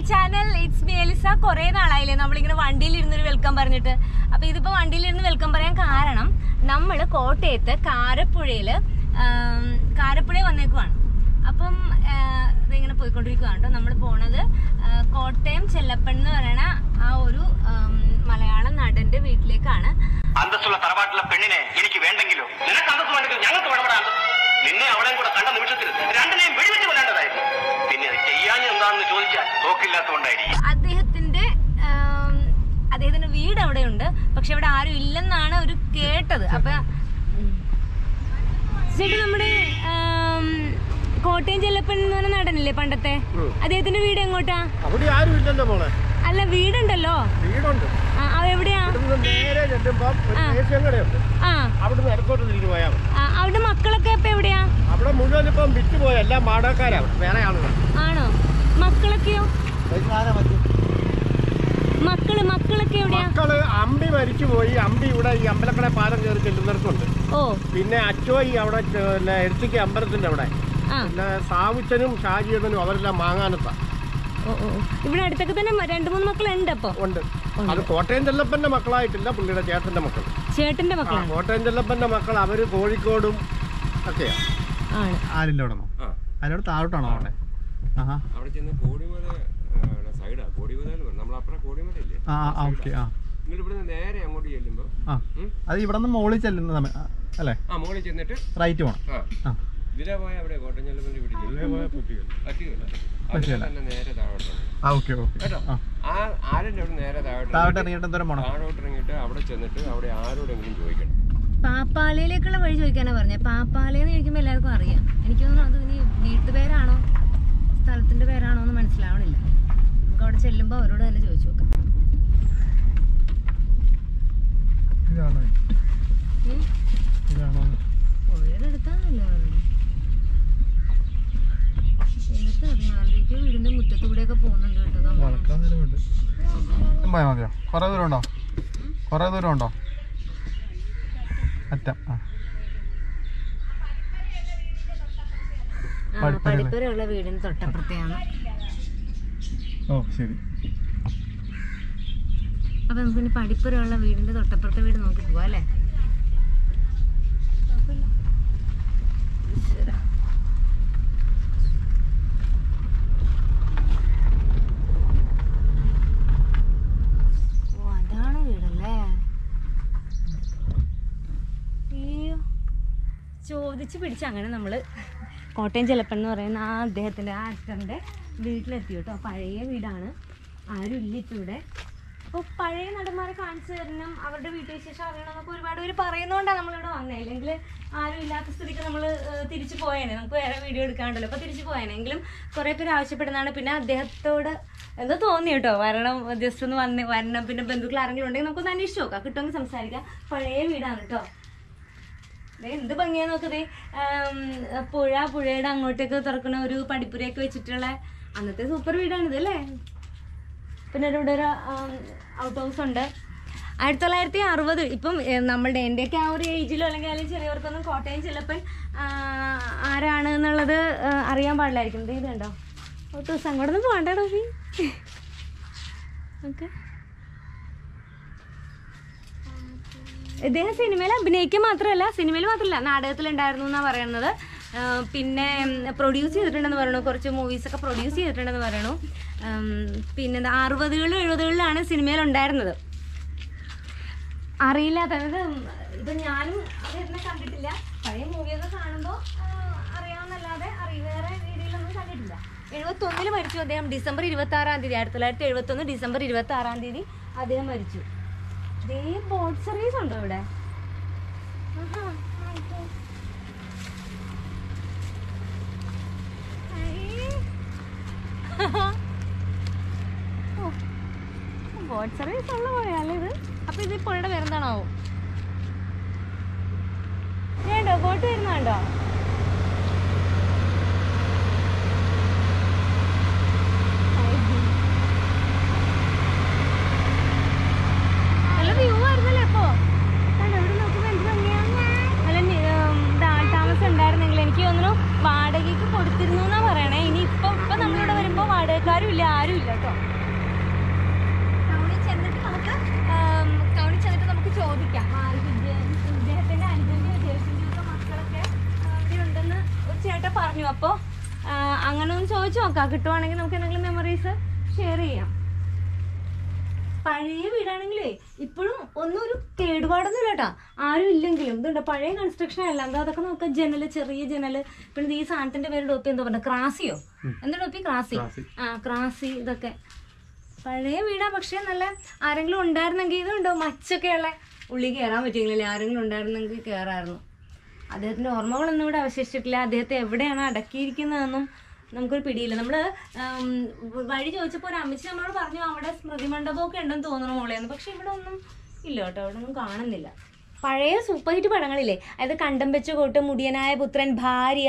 Channel it's me Elisa കുറെ നാളായില്ലേ നമ്മളിങ്ങനെ വണ്ടിയിൽ ഇരുന്നൊരു വെൽക്കം പറഞ്ഞിട്ട് അപ്പൊ ഇതിപ്പോ വണ്ടിയിൽ ഇരുന്ന് വെൽക്കം പറയാൻ കാരണം നമ്മള് കോട്ടയത്ത് കാരപ്പുഴയില് ആം, കാരപ്പുഴ വന്നേക്കുവാണ് അപ്പം ആ, ഇതിങ്ങനെ പോയിക്കൊണ്ടിരിക്കുകയാണ് കേട്ടോ നമ്മൾ പോണത് ആ, കോട്ടയം ചെല്ലപ്പൻ എന്ന് പറയണ ആ ഒരു ആം, മലയാള നടന്റെ വീട്ടിലേക്കാണ് അന്തസ്സുള്ള തറവാട്ടിലെ പെണ്ണിനെ എനിക്ക് വേണ്ടെങ്കിലോ നിനക്ക് അന്തസ് വേണ്ടെങ്കിൽ ഞങ്ങൾക്ക് വേണമെടാ അന്തസ് നിന്നെ അവളെയും കൂടെ കണ്ട നിമിഷത്തിൽ രണ്ടിനെയും വെടിവെച്ച് കൊല്ലേണ്ടതായിരുന്നു പിന്നെ അത് ചെയ്യാൻ എന്താണെന്ന് ചോദിച്ചാൽ തോക്കില്ലാത്തതുകൊണ്ടായിരിക്കും അദ്ദേഹത്തിന്റെ ആം, അദ്ദേഹത്തിന്റെ വീട് അവിടെയുണ്ട് പക്ഷെ അവിടെ ആരും ഇല്ലെന്നാണ് ഒരു കേട്ടത് അപ്പൊ ചേട്ടാ നമ്മുടെ ആം, കോട്ടയം ചെല്ലപ്പൻ എന്ന് പറഞ്ഞ നടനല്ലേ പണ്ടത്തെ അദ്ദേഹത്തിന്റെ വീട് എങ്ങോട്ടാ അവിടെ ആരും ഇല്ലല്ലോ മോളെ അല്ല വീടുണ്ടല്ലോ വീടുണ്ട് ആ, അത് എവിടെയാ ഇവിടുന്ന് നേരെ ചെല്ലുമ്പം ഒരു ആ. ദേശീയം കടയുണ്ട് ആ അവിടുന്ന് ഇടത്തോട്ട് തിരിഞ്ഞു പോയാൽ മതി ആ, അവിടെ മക്കളൊക്കെ ഇപ്പൊ എവിടെയാ അവിടെ മുഴുവൻ ഇപ്പം വിറ്റുപോയ എല്ലാം മാടക്കാരാ വേറെ ആളുകൾ ആണോ മക്കളൊക്കെയോ മക്കള് മക്കളൊക്കെ എവിടെയാ മക്കള് അമ്പി മരിച്ചു പോയി അമ്പി ഇവിടെ ഈ അമ്പലക്കട പാലം കയറി ചെല്ലുന്നിടത്തുണ്ട് ഓ പിന്നെ അച്ചോയി അവിടെ ചെ- പിന്നെ എഴുത്തിക്ക് അമ്പലത്തിന്റെ അവിടെ ആ പിന്നെ സാവുച്ചനും ഷാജിയനും അവരെല്ലാം മാങ്ങാനത്താ ഓ ഓ ഇവിടെ അടുത്തൊക്കെ തന്നെ മ- രണ്ട് മൂന്ന് മക്കളുണ്ട് അപ്പൊ ഉണ്ട് അത് കോട്ടയം ചെല്ലപ്പന്റെ മക്കളായിട്ടില്ല പുള്ളിയുടെ ചേട്ടന്റെ മക്കൾ ചേട്ടന്റെ ആ മക്കളാണ് കോട്ടയം ചെല്ലപ്പന്റെ മക്കൾ അവര് കോഴിക്കോടും ഒക്കെയാ ആണ് ആലിൻ്റെ അവിടെ അതിനോട് താഴോട്ടാണോ അവിടെ ആഹാ അവിടെ ചെന്ന് കോടിമല സൈഡാ കോടിമല എന്ന് പറയും നമ്മളപ്പുറം കോടിമല ഇല്ലേ ആ ആ ഓക്കെ ആ എന്നിട്ട് ഇവിടുന്ന് നേരെ അങ്ങോട്ട് ചെല്ലുമ്പോൾ ആ അത് ഇവിടെ നിന്ന് മുകളിൽ ചെല്ലുന്ന സമയം ആ, അല്ലേ ആ മുകളിൽ ചെന്നിട്ട് റൈറ്റ് പോകണം ആ ആ ഇതിലെ പോയ അവിടെ കോട്ടഞ്ഞെല്ലപ്പൻ്റെ വീട്ടിൽ പറ്റുകയില്ല അവിടെ തന്നെ നേരെ താഴോട്ട് ആ ഓക്കെ ഓക്കെ കേട്ടോ ആ ആ ആരിൻ്റെ അവിടെ നേരെ താഴോട്ട് താഴോട്ട് ഇറങ്ങിയിട്ട് എന്തോരം പോകണം താഴോട്ട് ഇറങ്ങിയിട്ട് അവിടെ ചെന്നിട്ട് അവിടെ ആരോടെങ്കിലും ചോദിക്കണം പാപ്പാലയിലേക്കുള്ള വഴി ചോദിക്കാനാ പറഞ്ഞത് പാപ്പാലയെന്ന് ചോദിക്കുമ്പോൾ എല്ലാവർക്കും അറിയാം എനിക്ക് തോന്നുന്നു അത് ഇനി വീട്ടുപേരാണോ സ്ഥലത്തിന്റെ പേരാണോ എന്ന് മനസ്സിലാവണില്ല നമുക്ക് അവിടെ ചെല്ലുമ്പോൾ അവരോട് തന്നെ ചോദിച്ചു നോക്കാം ഇതാണോ ഉം? ഇതാണോ പുഴയുടെ അടുത്താണല്ലോ പറഞ്ഞത് എനിക്കറിയാം ആരുടെയൊക്കെ വീടിന്റെ മുറ്റത്തൂടെയൊക്കെ പോകുന്നുണ്ട് കേട്ടോ നമ്മൾ വളക്കാൻ നേരമുണ്ട് പോയാൽ മതിയോ കുറേ ദൂരം ഉണ്ടോ കുറേ ദൂരം ഉണ്ടോ അറ്റം ആ ആ പഠിപ്പുരയുള്ള വീടിന് തൊട്ടപ്പുറത്തെയാണ് ഓ ശരി അപ്പൊ നമുക്ക് ഇനി പഠിപ്പുരയുള്ള വീടിന്റെ തൊട്ടപ്പുറത്തെ വീട് നോക്കി പോവാ അല്ലേ ഈശ്വരാ. ഓ അതാണ് വീടല്ലേ അയ്യോ ചോദിച്ച് പിടിച്ച് അങ്ങനെ നമ്മള് കോട്ടയം ചെലപ്പൻ എന്ന് പറയുന്ന ആ അദ്ദേഹത്തിന്റെ ആ അച്ഛൻ്റെ വീട്ടിലെത്തി കേട്ടോ പഴയ വീടാണ് ആരും ഇല്ല ഇപ്പൊ ഇവിടെ അപ്പോൾ പഴയ നടന്മാരെ കാണിച്ചു തരണം അവരുടെ വീട്ടുവിശേഷം അറിയണം എന്നൊക്കെ ഒരുപാട് പേര് പറയുന്നതുകൊണ്ടാണ് നമ്മളിവിടെ വന്നത് അല്ലെങ്കിൽ ആരും ഇല്ലാത്ത സ്ഥിതിക്ക് നമ്മൾ തിരിച്ചു പോയേനെ നമുക്ക് വേറെ വീഡിയോ എടുക്കാണ്ടല്ലോ അപ്പോൾ തിരിച്ചു പോയേനെ എങ്കിലും കുറേ പേര് ആവശ്യപ്പെടുന്നതാണ് പിന്നെ അദ്ദേഹത്തോട് എന്തോ തോന്നി കേട്ടോ വരണം ജസ്റ്റ് ഒന്ന് വന്ന് വരണം പിന്നെ ബന്ധുക്കൾ ആരെങ്കിലും ഉണ്ടെങ്കിൽ നമുക്കൊന്ന് അന്വേഷിച്ച് നോക്കാം കിട്ടുമെങ്കിൽ സംസാരിക്കാം പഴയ വീടാണ് കേട്ടോ ദേ എന്ത് ഭംഗിയാ നോക്കതേ പുഴ പുഴയുടെ അങ്ങോട്ടേക്ക് തുറക്കുന്ന ഒരു പടിപ്പുരയൊക്കെ വെച്ചിട്ടുള്ള അന്നത്തെ സൂപ്പർ വീടാണിത് അല്ലേ പിന്നെ ഇവിടെ ഒരു ഔട്ട് ഹൗസ് ഉണ്ട് ആയിരത്തി തൊള്ളായിരത്തി അറുപത് ഇപ്പം ഏ, നമ്മളുടെ എൻ്റെയൊക്കെ ആ ഒരു ഏജിലോ അല്ലെങ്കിൽ അല്ലെങ്കിൽ ചെറിയവർക്കൊന്നും കോട്ടയം ചിലപ്പൻ ആരാണ് എന്നുള്ളത് ആ, അറിയാൻ പാടില്ലായിരിക്കും ദേ ഇത് കണ്ടോ ഔട്ട് ഹൗസ് അങ്ങോട്ടൊന്നും പോകണ്ടോ ഓക്കെ ഇദ്ദേഹം സിനിമയിൽ അഭിനയിക്കുക മാത്രമല്ല സിനിമയിൽ മാത്രമല്ല നാടകത്തിലുണ്ടായിരുന്നു എന്നാണ് പറയുന്നത് ആ, പിന്നെ പ്രൊഡ്യൂസ് ചെയ്തിട്ടുണ്ടെന്ന് പറയണു കുറച്ച് മൂവീസൊക്കെ പ്രൊഡ്യൂസ് ചെയ്തിട്ടുണ്ടെന്ന് പറയണു ഉം, പിന്നെ എന്താ അറുപതുകളിലും എഴുപതുകളിലാണ് സിനിമയിൽ ഉണ്ടായിരുന്നത് അറിയില്ല അതായത് ഇപ്പം ഞാനും അദ്ദേഹത്തിനെ കണ്ടിട്ടില്ല പഴയ മൂവിയൊക്കെ കാണുമ്പോൾ അറിയാവുന്നല്ലാതെ അറി വേറെ രീതിയിലൊന്നും കണ്ടിട്ടില്ല എഴുപത്തൊന്നിൽ മരിച്ചു അദ്ദേഹം ഡിസംബർ ഇരുപത്തി ആറാം തീയതി ആയിരത്തി തൊള്ളായിരത്തി എഴുപത്തൊന്ന് ഡിസംബർ ഇരുപത്തി ആറാം തീയതി അദ്ദേഹം മരിച്ചു ദേ ബോട്ട് സർവീസ് ഉണ്ടോ ഇവിടെ ആഹാ, ആയിക്കോ. അയ്യേ. ഓ, ബോട്ട് സർവീസ് ഉള്ള പോയാലേ ഇത് അപ്പൊ ഇത് ഈ പുഴയുടെ പേരെന്താണാവോ വേണ്ടോ ബോട്ട് വരുന്നുണ്ടോ നല്ല വ്യൂ ആയിരുന്നല്ലേ ഇപ്പോ കണ്ടോ ഇവിടെ നോക്കുമ്പോ എന്ത് ഭംഗിയാ നല്ല നി- ഉം, ഇത് ആൾതാമസം ഉണ്ടായിരുന്നെങ്കിൽ എനിക്ക് തോന്നുന്നു വാടകയ്ക്ക് കൊടുത്തിരുന്നു എന്നാ പറയണേ ഇനി ഇപ്പൊ ഇപ്പൊ നമ്മളിവിടെ വരുമ്പോ വാടക പരിചയക്കാരും ഇല്ല ആരും ഇല്ല കേട്ടോ ടൗണിൽ ചെന്നിട്ട് നമുക്ക് ആം, ടൗണിൽ ചെന്നിട്ട് നമുക്ക് ചോദിക്കാം ആ, ഇത് ഇദ്ദേഹ- ഇദ്ദേഹത്തിന്റെ അനുജന്റെയോ ജ്യേഷ്ഠന്റെയോ ഒക്കെ മക്കളൊക്കെ ആ, ഇവിടെ ഉണ്ടെന്ന് ഒരു ചേട്ടൻ പറഞ്ഞു അപ്പോൾ അങ്ങനെ ഒന്ന് ചോദിച്ചു നോക്കാം കിട്ടുവാണെങ്കിൽ നമുക്ക് എന്തെങ്കിലും മെമ്മറീസ് ഷെയർ ചെയ്യാം പഴയ വീടാണെങ്കിലേ ഇപ്പോഴും ഒന്നും ഒരു കേടുപാടൊന്നും ഇല്ല കേട്ടാ ആരും ഇല്ലെങ്കിലും ഇതുണ്ട് പഴയ കൺസ്ട്രക്ഷൻ അല്ല എന്താ അതൊക്കെ നോക്കാം ജനല് ചെറിയ ജനല് പിന്നെ ഈ സാധനത്തിന്റെ പേര് ഡോപ്പി എന്താ പറഞ്ഞ ക്രാസിയോ എന്താ ഡോപ്പി ക്രാസി ആ ക്രാസി ഇതൊക്കെ പഴയ വീടാ പക്ഷെ നല്ല ആരെങ്കിലും ഉണ്ടായിരുന്നെങ്കിൽ ഇതുണ്ടോ മച്ചൊക്കെയുള്ള ഉള്ളി കയറാൻ പറ്റിയെങ്കിലല്ലേ ആരെങ്കിലും ഉണ്ടായിരുന്നെങ്കിൽ കയറായിരുന്നു അദ്ദേഹത്തിന്റെ ഓർമ്മകളൊന്നും ഇവിടെ അവശേഷിച്ചിട്ടില്ല അദ്ദേഹത്തെ എവിടെയാണ് അടക്കിയിരിക്കുന്നതെന്നും നമുക്കൊരു പിടിയില്ല നമ്മള് ഉം, വഴി ചോദിച്ചപ്പോൾ ഒരു അമ്മച്ചി നമ്മളോട് പറഞ്ഞു അവിടെ സ്മൃതി മണ്ഡപമൊക്കെ ഉണ്ടെന്ന് തോന്നുന്നു മോളെന്ന് പക്ഷെ ഇവിടെ ഒന്നും ഇല്ല കേട്ടോ അവിടെ ഒന്നും കാണുന്നില്ല പഴയ സൂപ്പർ ഹിറ്റ് പടങ്ങളില്ലേ അതായത് കണ്ടം വെച്ച് കോട്ട് മുടിയനായ പുത്രൻ ഭാര്യ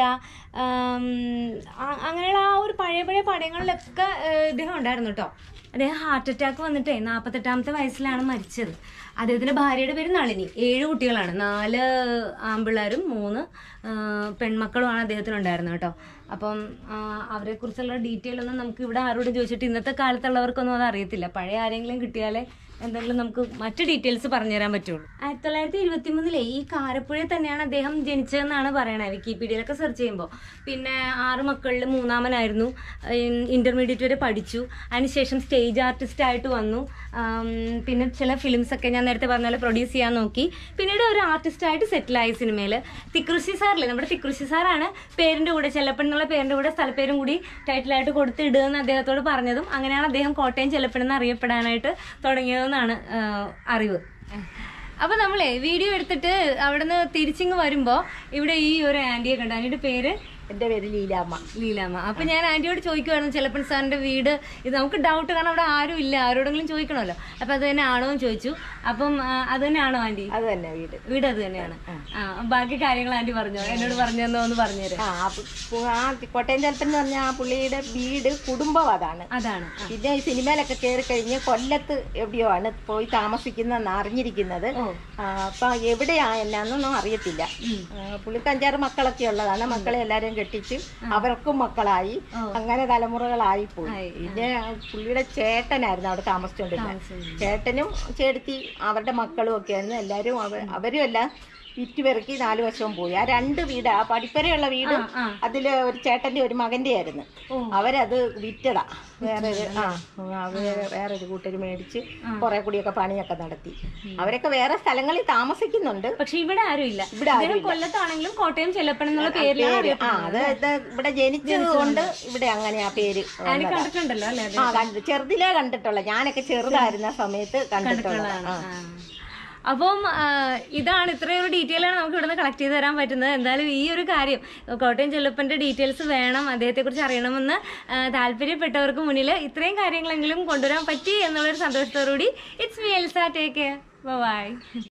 ആം, ആ- അങ്ങനെയുള്ള ആ ഒരു പഴയ പഴയ പടങ്ങളിലൊക്കെ ഏഹ്, ഇദ്ദേഹം ഉണ്ടായിരുന്നു കേട്ടോ അദ്ദേഹം ഹാർട്ട് അറ്റാക്ക് വന്നിട്ടേ നാൽപ്പത്തെട്ടാമത്തെ വയസ്സിലാണ് മരിച്ചത് അദ്ദേഹത്തിന്റെ ഭാര്യയുടെ പേര് നളിനി ഏഴ് കുട്ടികളാണ് നാല് ആൺപിള്ളേരും മൂന്ന് ആ, പെൺമക്കളുമാണ് അദ്ദേഹത്തിനുണ്ടായിരുന്നത് കേട്ടോ അപ്പം ആ, അവരെക്കുറിച്ചുള്ള ഡീറ്റെയിൽ ഒന്നും നമുക്ക് ഇവിടെ ആരോടും ചോദിച്ചിട്ട് ഇന്നത്തെ കാലത്തുള്ളവർക്കൊന്നും അത് അറിയത്തില്ല പഴയ ആരെങ്കിലും കിട്ടിയാലേ എന്തെങ്കിലും നമുക്ക് മറ്റു ഡീറ്റെയിൽസ് പറഞ്ഞു തരാൻ പറ്റുള്ളൂ ആയിരത്തി തൊള്ളായിരത്തി ഇരുപത്തി മൂന്നിലെ ഈ കാരപ്പുഴയിൽ തന്നെയാണ് അദ്ദേഹം ജനിച്ചതെന്നാണ് പറയണത് വിക്കിപീഡിയയിലൊക്കെ സെർച്ച് ചെയ്യുമ്പോൾ പിന്നെ ആറ് മക്കളിൽ മൂന്നാമനായിരുന്നു ഇന്റർമീഡിയറ്റ് വരെ പഠിച്ചു അതിനുശേഷം സ്റ്റേജ് ആർട്ടിസ്റ്റ് ആയിട്ട് വന്നു ആം, പിന്നെ ചില ഫിലിംസ് ഒക്കെ ഞാൻ നേരത്തെ പറഞ്ഞ പോലെ പ്രൊഡ്യൂസ് ചെയ്യാൻ നോക്കി പിന്നീട് ഒരു ആർട്ടിസ്റ്റ് ആയിട്ട് സെറ്റിലായി സിനിമയിൽ തിക്കൃഷി സാറില്ലേ നമ്മുടെ തിക്കൃഷി സാറാണ് പേരിന്റെ കൂടെ ചെല്ലപ്പൻ എന്നുള്ള പേരിന്റെ കൂടെ സ്ഥലപ്പേരും കൂടി ടൈറ്റിലായിട്ട് കൊടുത്ത് ഇടുകയെന്ന് അദ്ദേഹത്തോട് പറഞ്ഞതും അങ്ങനെയാണ് അദ്ദേഹം കോട്ടയം ചെല്ലപ്പൻ എന്ന് അറിയപ്പെടാനായിട്ട് തുടങ്ങിയതെന്നാണ് ആ, അറിവ് അപ്പൊ നമ്മളെ വീഡിയോ എടുത്തിട്ട് അവിടുന്ന് തിരിച്ചിങ് വരുമ്പോ ഇവിടെ ഈ ഒരു ആന്റിയെ കണ്ടു ആന്റിയുടെ പേര് എന്റെ പേര് ലീലാമ്മ ലീലാമ്മ അപ്പൊ ഞാൻ ആന്റിയോട് ചോദിക്കുവായിരുന്നു ചെലപ്പൻ സാറിന്റെ വീട് ഇത് നമുക്ക് ഡൗട്ട് കാരണം അവിടെ ആരും ഇല്ല ആരോടെങ്കിലും ചോദിക്കണമല്ലോ അപ്പൊ അത് തന്നെ ആണോ എന്ന് ചോദിച്ചു അപ്പം ആ, അത് തന്നെയാണോ ആന്റി അത് തന്നെ വീട് വീട് അത് തന്നെയാണ് ആ ബാക്കി കാര്യങ്ങൾ ആന്റി പറഞ്ഞോ എന്നോട് പറഞ്ഞു തന്നോ എന്ന് പറഞ്ഞുതരാം ആ ആ പു- പു- ആ കോട്ടയം ചെലപ്പൻ എന്ന് പറഞ്ഞ ആ പുള്ളിയുടെ വീട് കുടുംബം അതാണ് അതാണ് ആ. പിന്നെ ഈ സിനിമയിലൊക്കെ കയറി കഴിഞ്ഞ് കൊല്ലത്ത് എവിടെയോ ആണ് പോയി താമസിക്കുന്നതെന്ന് അറിഞ്ഞിരിക്കുന്നത് ഓ ആ, അപ്പൊ എവിടെയാ എന്നാന്നൊന്നും അറിയത്തില്ല ആ, പുള്ളിക്ക് അഞ്ചാറ് മക്കളൊക്കെ ഉള്ളതാണ് മക്കളെ എല്ലാരെയും കെട്ടിച്ച് അവർക്കും മക്കളായി അങ്ങനെ തലമുറകളായി പോയി ആയി, പിന്നെ പുള്ളിയുടെ ചേട്ടനായിരുന്നു അവിടെ താമസിച്ചോണ്ടിരുന്നത് ചേട്ടനും ചേട്ടത്തി അവരുടെ മക്കളും ഒക്കെ ആയിരുന്നു എല്ലാരും അവ- അവരും എല്ലാം വിറ്റുപെറുക്കി നാല് വശവും പോയി ആ രണ്ട് വീട് ആ പടിപ്പരയുള്ള വീട് ആ. അതില് ഒരു ചേട്ടന്റെ ഒരു മകന്റെ ആയിരുന്നു അവരത് വിറ്റതാ വേറെ ഒരു ആ ആ, വേറെ വേറൊരു കൂട്ടര് മേടിച്ച് കുറെ കൂടിയൊക്കെ പണിയൊക്കെ നടത്തി അവരൊക്കെ വേറെ സ്ഥലങ്ങളിൽ താമസിക്കുന്നുണ്ട് പക്ഷെ ഇവിടെ ആരും ഇല്ല ഇവിടെ ആരും ഇദ്ദേഹം കൊല്ലത്താണെങ്കിലും കോട്ടയം ചെല്ലപ്പൻ എന്നുള്ള പേരിലാണ് പേര് ആ അത് ഇത് ഇവിടെ ജനിച്ചത് കൊണ്ട് ഇവിടെ അങ്ങനെ ആ പേര് ആന്റി വന്നതാ. കണ്ടിട്ടുണ്ടല്ലോ അല്ലേ അത്? ആ കണ്ടു ചെറുതിലേ കണ്ടിട്ടുള്ള ഞാനൊക്കെ ചെറുതായിരുന്ന സമയത്ത് കണ്ടിട്ടുള്ളതാണ് ആ ആ. അപ്പം ആ, ഇതാണ് ഇത്രയും ഒരു ഡീറ്റെയിൽ ആണ് നമുക്ക് ഇവിടുന്ന് കളക്ട് ചെയ്ത് തരാൻ പറ്റുന്നത് എന്തായാലും ഈ ഒരു കാര്യം കോട്ടയം ചെല്ലപ്പന്റെ ഡീറ്റെയിൽസ് വേണം അദ്ദേഹത്തെ കുറിച്ച് അറിയണമെന്ന് ആ, താല്പര്യപ്പെട്ടവർക്ക് മുന്നിൽ ഇത്രയും കാര്യങ്ങളെങ്കിലും കൊണ്ടുവരാൻ പറ്റി എന്നുള്ളൊരു സന്തോഷത്തോടുകൂടി it's me Elsa take care by